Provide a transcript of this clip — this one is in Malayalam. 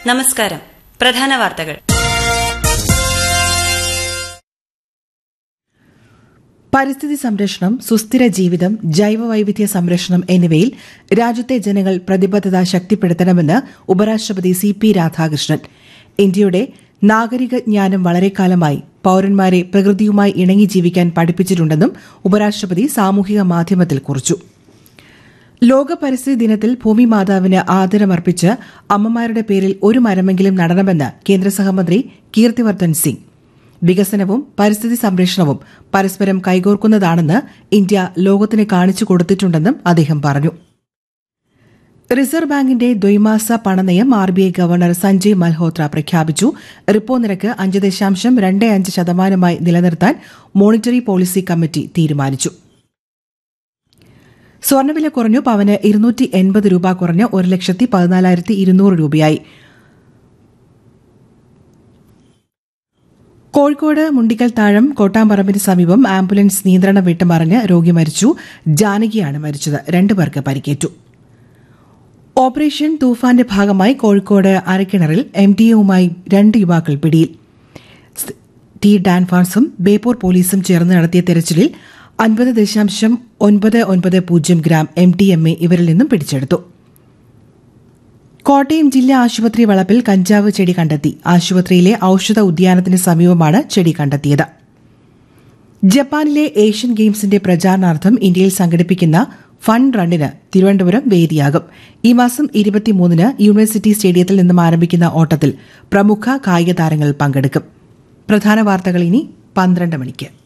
നമസ്കാരം പ്രധാന വാർത്തകൾ പരിസ്ഥിതി സംരക്ഷണം സുസ്ഥിര ജീവിതം ജൈവവൈവിധ്യ സംരക്ഷണം എന്നിവയിൽ രാജ്യത്തെ ജനങ്ങൾ പ്രതിബദ്ധത ശക്തിപ്പെടുത്തണമെന്ന് ഉപരാഷ്ട്രപതി സി പി രാധാകൃഷ്ണൻ ഇന്ത്യയുടെ നാഗരിക ജ്ഞാനം വളരെക്കാലമായി പൌരന്മാരെ പ്രകൃതിയുമായി ഇണങ്ങി ജീവിക്കാൻ പഠിപ്പിച്ചിട്ടുണ്ടെന്നും ഉപരാഷ്ട്രപതി സാമൂഹിക മാധ്യമത്തിൽ കുറിച്ചു ലോക പരിസ്ഥിതി ദിനത്തിൽ ഭൂമി മാതാവിന് ആദരമർപ്പിച്ച് അമ്മമാരുടെ പേരിൽ ഒരു മരമെങ്കിലും നടണമെന്ന് കേന്ദ്ര സഹമന്ത്രി കീർത്തിവർദ്ധൻ സിംഗ് വികസനവും പരിസ്ഥിതി സംരക്ഷണവും പരസ്പരം കൈകോർക്കുന്നതാണെന്ന് ഇന്ത്യ ലോകത്തിന് കാണിച്ചു കൊടുത്തിട്ടുണ്ടെന്നും അദ്ദേഹം പറഞ്ഞു റിസർവ് ബാങ്കിന്റെ ദ്വൈമാസ പണനയം R B I governor Sanjay Malhotra പ്രഖ്യാപിച്ചു റിപ്പോ നിരക്ക് അഞ്ച് ദശാംശം രണ്ട് അഞ്ച് ശതമാനമായി നിലനിർത്താൻ മോണിറ്ററി പോളിസി കമ്മിറ്റി തീരുമാനിച്ചു സ്വർണ്ണവില കുറഞ്ഞു പവന് ഇരുന്നൂറ്റി എൺപത് രൂപ കുറഞ്ഞ് ഒരു ലക്ഷത്തി പതിനാലായിരത്തി ഇരുന്നൂറ് രൂപയായി കോഴിക്കോട് മുണ്ടിക്കൽ താഴം കോട്ടാമ്പറമ്പിന് സമീപം ആംബുലൻസ് നിയന്ത്രണം വിട്ട് മറിഞ്ഞ് രോഗി മരിച്ചു ജാനകിയാണ് മരിച്ചത് രണ്ടുപേർക്ക് പരിക്കേറ്റു ഓപ്പറേഷൻ തൂഫാന്റെ ഭാഗമായി കോഴിക്കോട് അരക്കിണറിൽ എം ഡി എവുമായി രണ്ട് യുവാക്കൾ പിടിയിൽ ടി ഡാൻഫാൻസും ബേപ്പൂർ പോലീസും ചേർന്ന് നടത്തിയ തെരച്ചിലിൽ അൻപത് ദശാംശം ഒൻപത് ഒൻപത് പൂജ്യം gram M D M A ഇവരിൽ നിന്നും പിടിച്ചെടുത്തു കോട്ടയം ജില്ലാ ആശുപത്രി വളപ്പിൽ കഞ്ചാവ് ചെടി കണ്ടെത്തി ആശുപത്രിയിലെ ഔഷധ ഉദ്യാനത്തിന് സമീപമാണ് ചെടി കണ്ടെത്തിയത് ജപ്പാനിലെ ഏഷ്യൻ ഗെയിംസിന്റെ പ്രചാരണാർത്ഥം ഇന്ത്യയിൽ സംഘടിപ്പിക്കുന്ന ഫൺ റണ്ണിന് തിരുവനന്തപുരം വേദിയാകും ഈ മാസം ഇരുപത്തിമൂന്നിന് യൂണിവേഴ്സിറ്റി സ്റ്റേഡിയത്തിൽ നിന്നും ആരംഭിക്കുന്ന ഓട്ടത്തിൽ പ്രമുഖ കായിക താരങ്ങൾ പങ്കെടുക്കും പ്രധാന വാർത്തകൾ ഇനി പന്ത്രണ്ട് മണിക്ക്